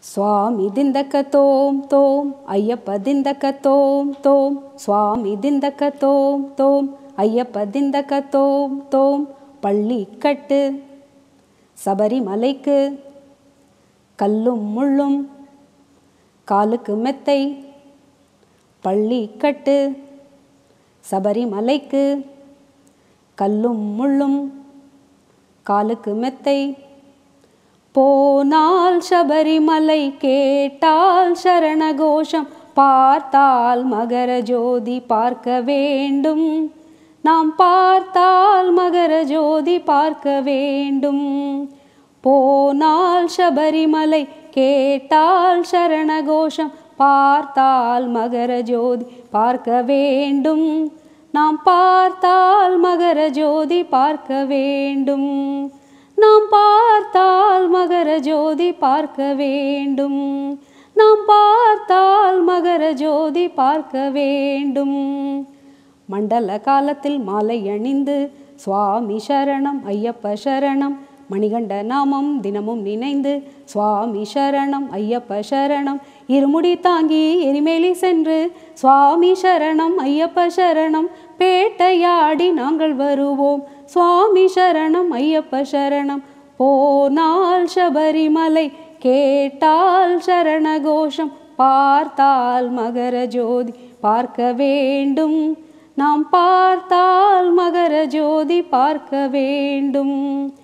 சுவாமி திந்தக்க தோம் தோம் ஐயப்ப திந்தக்க தோம் தோம் சுவாமி திந்தக்க தோம் தோம் ஐயப்ப திந்தக்க தோம் தோம் பள்ளி கட்டு சபரிமலைக்கு கல்லும் முள்ளும் காலுக்கு மெத்தை பள்ளி கட்டு சபரிமலைக்கு கல்லும் முள்ளும் காலுக்கு மெத்தை போனால் சபரிமலை கேட்டால் சரணகோஷம் பார்த்தால் மகர ஜோதி பார்க்க வேண்டும் நாம் பார்த்தால் மகர ஜோதி பார்க்க வேண்டும் போனால் சபரிமலை கேட்டால் சரணகோஷம் பார்த்தால் மகர ஜோதி பார்க்க வேண்டும் நாம் பார்த்தால் மகர ஜோதி பார்க்க வேண்டும் நாம் பார்த்தால் மகர ஜோதி பார்க்க வேண்டும் நாம் பார்த்தால் மகர ஜோதி பார்க்க வேண்டும் மண்டல காலத்தில் மாலை அணிந்து சுவாமி சரணம் ஐயப்ப சரணம் மணிகண்ட நாமம் தினமும் நினைந்து சுவாமி சரணம் ஐயப்ப சரணம் இருமுடி தாங்கி எரிமேலி சென்று சுவாமி சரணம் ஐயப்ப சரணம் பேட்டையாடி நாங்கள் வருவோம் சுவாமி சரணம் ஐயப்ப சரணம் போனால் சபரிமலை கேட்டால் சரணகோஷம் பார்த்தால் மகர ஜோதி பார்க்க வேண்டும் நாம் பார்த்தால் மகர ஜோதி பார்க்க வேண்டும்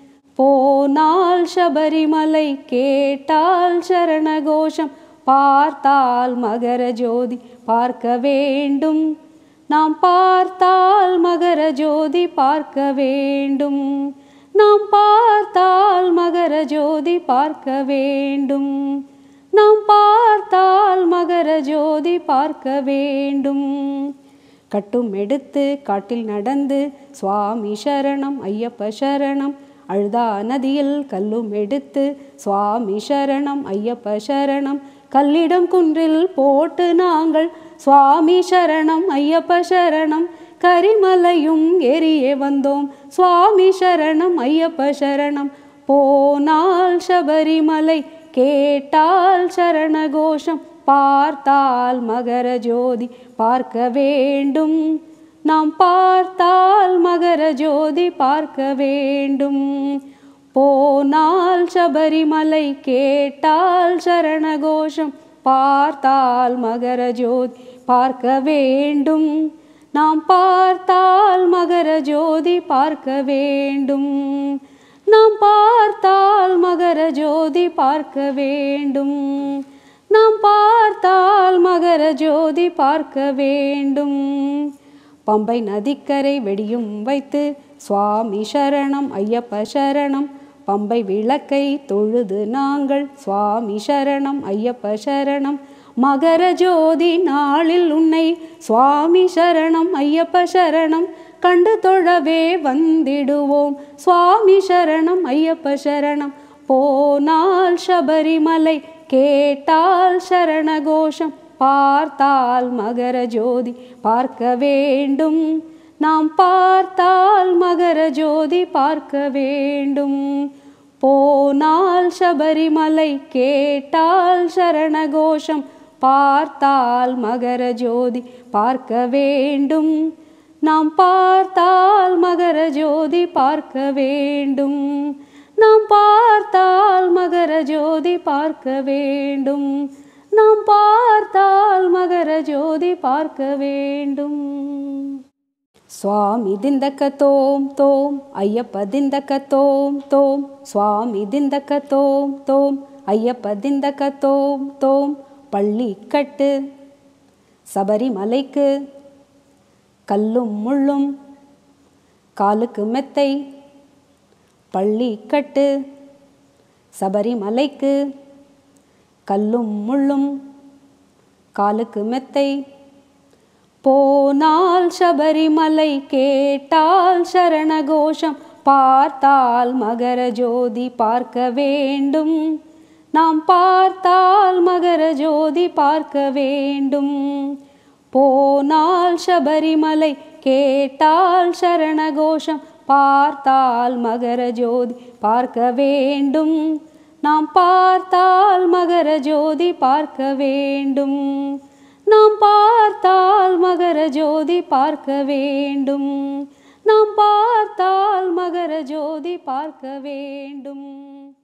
போனால் சபரிமலை கேட்டால் சரணகோஷம் பார்த்தால் மகர ஜோதி பார்க்க வேண்டும் நாம் பார்த்தால் மகர ஜோதி பார்க்க வேண்டும் நாம் பார்த்தால் மகர ஜோதி பார்க்க வேண்டும் நாம் பார்த்தால் மகர ஜோதி பார்க்க வேண்டும் கட்டும் எடுத்து காட்டில் நடந்து சுவாமி சரணம் ஐயப்ப சரணம் அழுதா நதியில் கல்லும் எடுத்து சுவாமி சரணம் ஐயப்ப சரணம் கல்லிடம் குன்றில் போட்டு நாங்கள் சுவாமி சரணம் ஐயப்ப சரணம் கரிமலையும் எரியே வந்தோம் சுவாமி சரணம் ஐயப்ப சரணம் போனால் சபரிமலை கேட்டால் சரணகோஷம் பார்த்தால் மகர ஜோதி பார்க்க வேண்டும் நாம் பார்த்தால் மகர ஜோதி பார்க்க வேண்டும் போனால் சபரிமலை கேட்டால் சரணகோஷம் பார்த்தால் மகர ஜோதி பார்க்க வேண்டும் நாம் பார்த்தால் மகர ஜோதி பார்க்க வேண்டும் நாம் பார்த்தால் மகர ஜோதி பார்க்க வேண்டும் நாம் பார்த்தால் மகர ஜோதி பார்க்க வேண்டும் பம்பை நதிக்கரை வெடியும் வைத்து சுவாமி சரணம் ஐயப்ப சரணம் பம்பை விளக்கை தொழுது நாங்கள் சுவாமி சரணம் ஐயப்ப சரணம் மகர ஜோதி நாளில் உன்னை சுவாமி சரணம் ஐயப்ப சரணம் கண்டு தொழவே வந்திடுவோம் சுவாமி சரணம் ஐயப்ப சரணம் போனால் சபரிமலை கேட்டால் சரணகோஷம் பார்த்தால் மகர ஜோதி பார்க்க வேண்டும் நாம் பார்த்தால் மகர ஜோதி பார்க்க வேண்டும் போனால் சபரிமலை கேட்டால் சரணகோஷம் பார்த்தால் மகர ஜோதி பார்க்க வேண்டும் நாம் பார்த்தால் மகர ஜோதி பார்க்க வேண்டும் நாம் பார்த்தால் மகர ஜோதி பார்க்க வேண்டும் நாம் பார்த்தால் மகர ஜோதி பார்க்க வேண்டும் சுவாமி திந்தக்க தோம் தோம் ஐயப்ப திந்தக்க தோம் தோம் சுவாமி திந்தக்க தோம் தோம் ஐயப்ப திந்தக்க தோம் தோம் பள்ளி கட்டு சபரிமலைக்கு கல்லும் முள்ளும் காலுக்கு மெத்தை பள்ளி கட்டு சபரிமலைக்கு கல்லும் முள்ளும் காலுக்கு மெத்தை போனால் சபரிமலை கேட்டால் சரணகோஷம் பார்த்தால் மகர ஜோதி பார்க்க வேண்டும் நாம் பார்த்தால் மகர ஜோதி பார்க்க வேண்டும் போனால் சபரிமலை கேட்டால் சரணகோஷம் பார்த்தால் மகர ஜோதி பார்க்க வேண்டும் நாம் பார்த்தால் மகர ஜோதி பார்க்க வேண்டும் நாம் பார்த்தால் மகர ஜோதி பார்க்க வேண்டும் நாம் பார்த்தால் மகர ஜோதி பார்க்க வேண்டும்